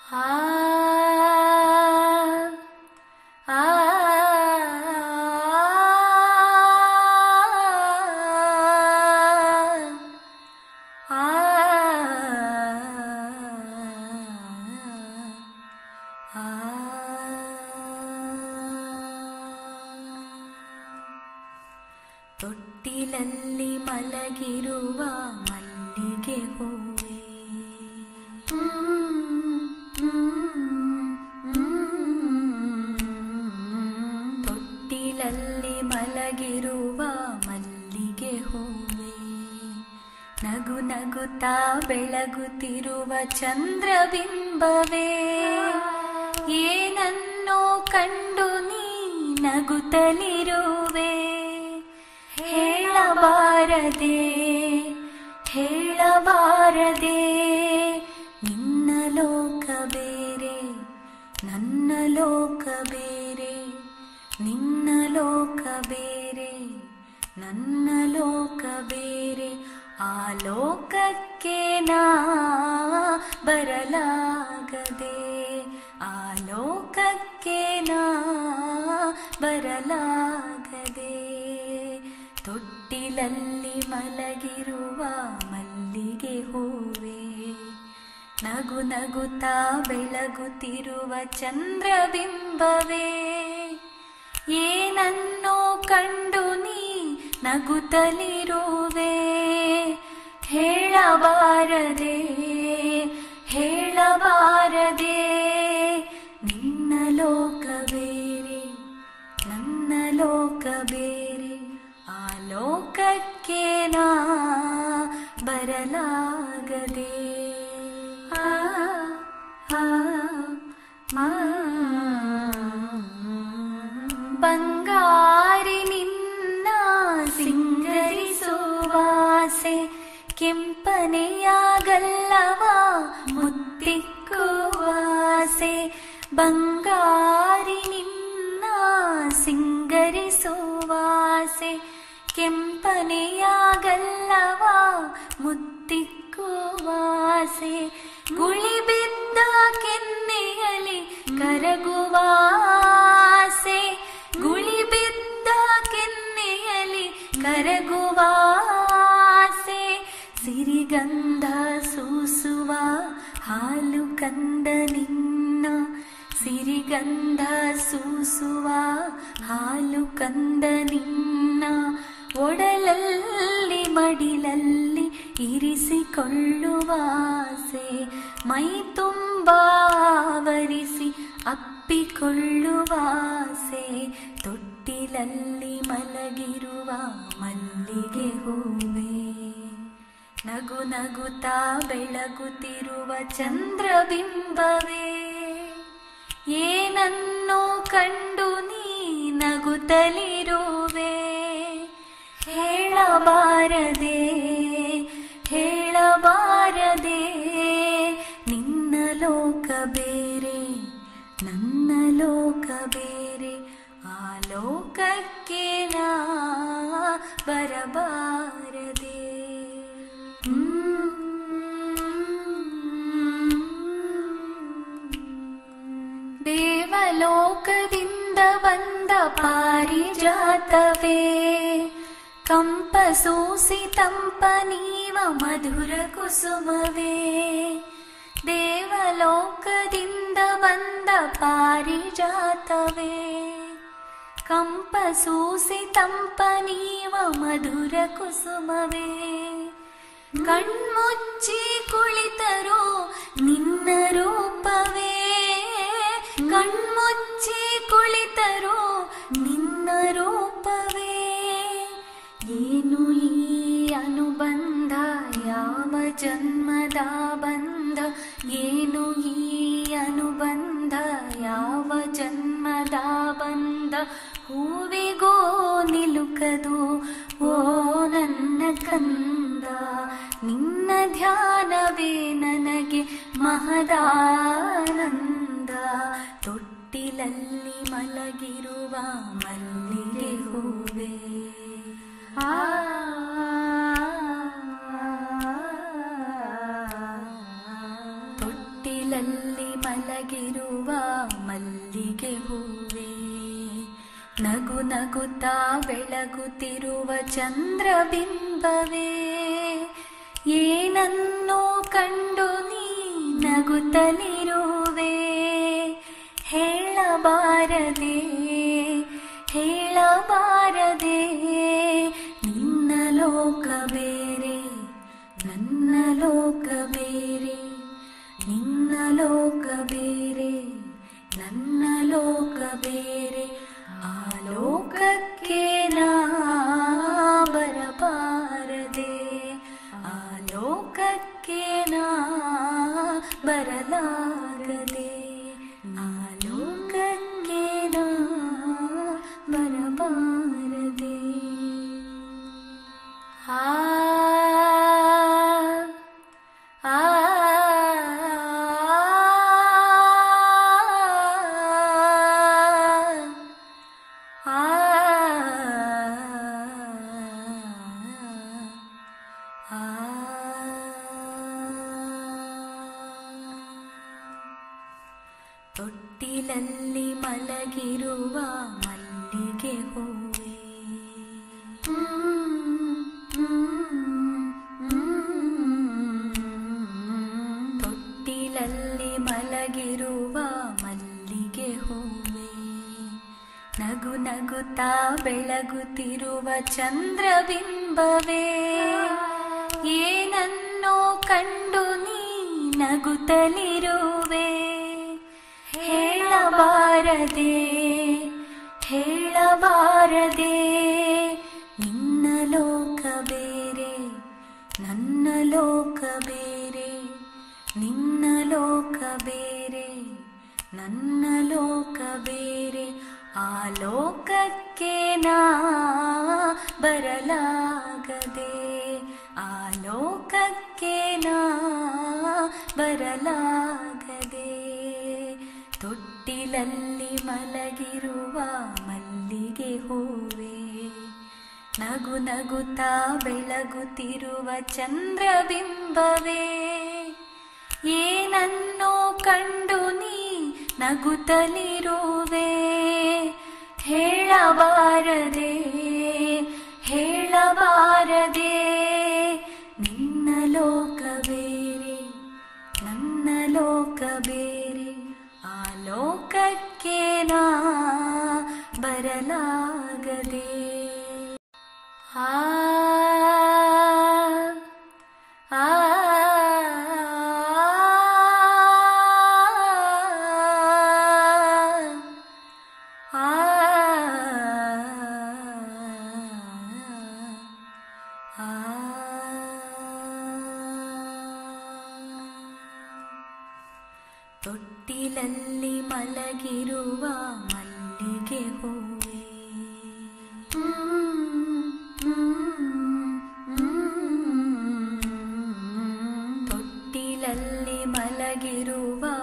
ಆ ಆ ಆ ತೊಟ್ಟಿಲಲ್ಲಿ ಮಲಗಿರುವ ಮಲ್ಲಿಗೆ ಹೂವೆ ತೊಟ್ಟಿಲಲ್ಲಿ ಮಲಗಿರುವ ಮಲ್ಲಿಗೆ ಹೂವೆ ನಗು ನಗುತ್ತಾ ಬೆಳಗುತ್ತಿರುವ ಚಂದ್ರಬಿಂಬವೇ ಏನನ್ನೋ ಕಂಡು ನೀ ನಗುತ್ತಲಿರುವೆ ಹೇಳಬಾರದೆ ಹೇಳಬಾರದೆ ನಿನ್ನ ಲೋಕ ಬೇರೆ ನನ್ನ ಲೋಕ ಬೇರೆ ನಿನ್ನ ಲೋಕ ಬೇರೆ ನನ್ನ ಲೋಕ ಬೇರೆ ಆ ಲೋಕಕ್ಕೆ ನಾ ಬರಲಾಗದೆ ಆ ಲೋಕಕ್ಕೆ ನಾ ಬರಲಾಗದೆ ತೊಟ್ಟಿಲಲ್ಲಿ ಮಲಗಿರುವ ಮಲ್ಲಿಗೆ ಹೂವೆ ನಗು ನಗುತ್ತಾ ಬೆಳಗುತ್ತಿರುವ ಚಂದ್ರಬಿಂಬವೇ ಏನನ್ನೋ ಕಂಡು ನೀ ನಗುತ್ತಲಿರುವೆ ಹೇಳಬಾರದೆ ಹೇಳಬಾರದೆ ನಿನ್ನ ಲೋಕ ಬೇರೆ ನನ್ನ ಲೋಕ ಬೇರೆ ಆ ಲೋಕಕ್ಕೆ ನಾ ಬರಲಾಗದೆ ಆ ಆ ಆ ಬಂಗಾರಿ ನಿನ್ನ ಸಿಂಗರಿಸುವಾಸೆ ಕೆಂಪನೆಯಾಗಲ್ಲವ ಮುತ್ತಿಕ್ಕುವಾಸೆ ಬಂಗಾರಿ ನಿನ್ನ ಸಿಂಗರಿಸುವಾಸೆ ಕೆಂಪನೆಯಾಗಲ್ಲವ ಮುತ್ತಿಕ್ಕುವಾಸೆ ಗುಳಿ ಬಿದ್ದ ಕೆನ್ನೆಯಲಿ ಕರಗುವಾಸೆ ಗುಳಿ ಬಿದ್ದ ಕೆನ್ನೆಯಲಿ ಕರಗುವಾಸೆ ಸಿರಿಗಂಧ ಸೂಸುವ ಹಾಲು ಕಂದ ನಿನ್ನ ಸಿರಿಗಂಧ ಸೂಸುವ ಹಾಲು ಕಂದ ನಿನ್ನ ಒಡಲಲ್ಲಿ ಮಡಿಲಲ್ಲಿ ಇರಿಸಿಕೊಳ್ಳುವಾಸೆ ಮೈ ತುಂಬ ಆವರಿಸಿ ಅಪ್ಪಿಕೊಳ್ಳುವಾಸೆ ತೊಟ್ಟಿಲಲ್ಲಿ ಮಲಗಿರುವ ಮಲ್ಲಿಗೆ ಹೂವೆ ನಗು ನಗುತ್ತಾ ಬೆಳಗುತ್ತಿರುವ ಚಂದ್ರಬಿಂಬವೇ ಏನನ್ನೋ ಕಂಡು ನೀ ನಗುತ್ತಲಿರುವೆ ಹೇಳಬಾರದೆ ಹೇಳಬಾರದೆ ನಿನ್ನ ಲೋಕ ಬೇರೆ ನನ್ನ ಲೋಕ ಬೇರೆ ಆ ಲೋಕಕ್ಕೆ ನಾ ಬರಬಾರದೆ ದೇವಲೋಕದಿಂದ ಬಂದ ಪಾರಿಜಾತವೇ ಕಂಪಸೂಸಿ ತಂಪ ನೀವ ಮಧುರ ಕುಸುಮವೇ ದೇವಲೋಕದಿಂದ ಬಂದ ಪಾರಿಜಾತವೇ ಕಂಪಸೂಸಿ ತಂಪ ನೀವ ಮಧುರ ಕುಸುಮವೇ ಕಣ್ಮುಚ್ಚಿ ಕುಳಿತರು ನಿನ್ನ ರೂಪವೇ ಕಣ್ಮುಚ್ಚಿ ಕುಳಿತರು ನಿನ್ನ ರೂಪವೇ ಏನು ಈ ಅನುಬಂಧ ಯಾವ ಜನ್ಮದ ಬಂಧ ಏನು ಈ ಅನುಬಂಧ ಯಾವ ಜನ್ಮದ ಬಂಧ ಹೂವಿಗೋ ನಿಲುಕದು ಓ ನನ್ನ ಕಂದ ನಿನ್ನ ಧ್ಯಾನವೇ ನನಗೆ ಮಹದಾನಂದ ತೊಟ್ಟಿಲಲ್ಲಿ ಮಲಗಿರುವ ಮಲ್ಲಿಗೆ ಹೂವೆ ಆ ತೊಟ್ಟಿಲಲ್ಲಿ ತೊಟ್ಟಿಲಲ್ಲಿ ಮಲಗಿರುವ ಮಲ್ಲಿಗೆ ಹೂವೇ ನಗು ನಗುತ್ತಾ ಬೆಳಗುತ್ತಿರುವ ಚಂದ್ರಬಿಂಬವೇ ಏನನ್ನೋ ಕಂಡು ನೀ ನಗುತ್ತಲಿರುವೆ ಹೇಳಬಾರದೆ ಹೇಳಬಾರದೆ ನಿನ್ನ ಲೋಕ ಬೇರೆ ನನ್ನ ಲೋಕ ಬೇರೆ ನಿನ್ನ ಲೋಕ ಬೇರೆ ನನ್ನ ಲೋಕ ಬೇರೆ ಆ ಲೋಕಕ್ಕೆ ನಾ ಬರಬಾರದೆ ಆ ಲೋಕಕ್ಕೆ ನಾ ಬರಲಾಗದೆ ಆ ಲೋಕಕ್ಕೆ ನಾ ಬರಬಾರದೆ ಆ ಆ ತೊಟ್ಟಿಲಲ್ಲಿ ಮಲಗಿರುವ ಮಲ್ಲಿಗೆ ಹೂವೇ ತೊಟ್ಟಿಲಲ್ಲಿ ಮಲಗಿರುವ ಮಲ್ಲಿಗೆ ಹೂವೇ ನಗು ನಗುತ್ತಾ ಬೆಳಗುತ್ತಿರುವ ಚಂದ್ರಬಿಂಬವೇ ಏನನ್ನೋ ಕಂಡು ನೀ ನಗುತ್ತಲಿರುವೆ ಹೇಳಬಾರದೆ ಹೇಳಬಾರದೆ ನಿನ್ನ ಲೋಕ ಬೇರೆ ನನ್ನ ಲೋಕ ಬೇರೆ ನಿನ್ನ ಲೋಕ ಬೇರೆ ನನ್ನ ಲೋಕ ಬೇರೆ ಆ ಲೋಕಕ್ಕೆ ನಾ ಬರಲಾಗದೆ ಆ ಲೋಕಕ್ಕೆ ನಾ ಬರಲಾಗದೆ ತೊಟ್ಟಿಲಲ್ಲಿ ಮಲಗಿರುವ ಮಲ್ಲಿಗೆ ಹೂವೇ ನಗು ನಗುತ್ತಾ ಬೆಳಗುತ್ತಿರುವ ಚಂದ್ರಬಿಂಬವೇ ಏನನ್ನೋ ಕಂಡು ನೀ ನಗುತ್ತಲಿರುವೆ ಹೇಳಬಾರದೆ ಹೇಳಬಾರದೆ ನಿನ್ನ ಲೋಕ ಬೇರೆ ನನ್ನ ಲೋಕ ಬೇರೆ ಆ ಲೋಕಕ್ಕೆ ನಾ ಬರಲಾಗದೆ ಆ ಆ ತೊಟ್ಟಿಲಲ್ಲಿ ಮಲಗಿರುವ ಮಲ್ಲಿಗೆ ಹೂವೇ ತೊಟ್ಟಿಲಲ್ಲಿ ಮಲಗಿರುವ